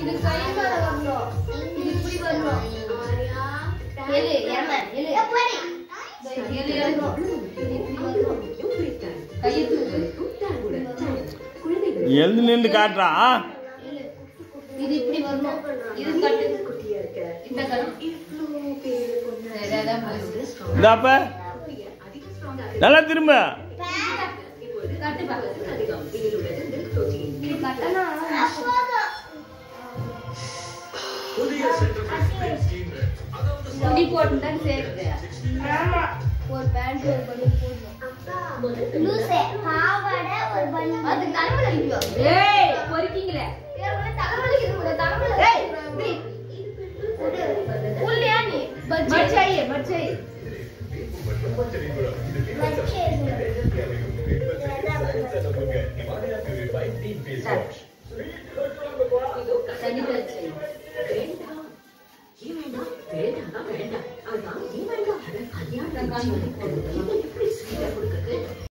இது கை மேல வரணும் இது இப்படி வரணும் எது எம எது எது வரணும் இது இப்படி வரணும் கையை தூக்கு எழுந்து நின்று காட்டுறா இல்ல. இது இப்படி வரணும் இது கட்டு இந்த கட்டு சரி, அதான் போதும். இந்தாப்ப நல்லா திரும்ப கட்டு பா. இது கட்டனா முடி போட்டுதான் சேர்த்து ஒரு பேண்ட் ஒரு பண்ணி போடணும் லூசே பாவாடை ஒரு பண்ணி அது தலைமையில அடிக்கும் ஏய் பொறுக்கீங்களே தலைமையில இது தலைமையில உள்ளியா நீ பஜ்ஜி மச்சாயே மச்சாயே தண்ணி பஜ்ஜி வேண்டாம் வேண்டாம் வேண்டாம் அதான் நீ வேண்டாம் கல்யாணம்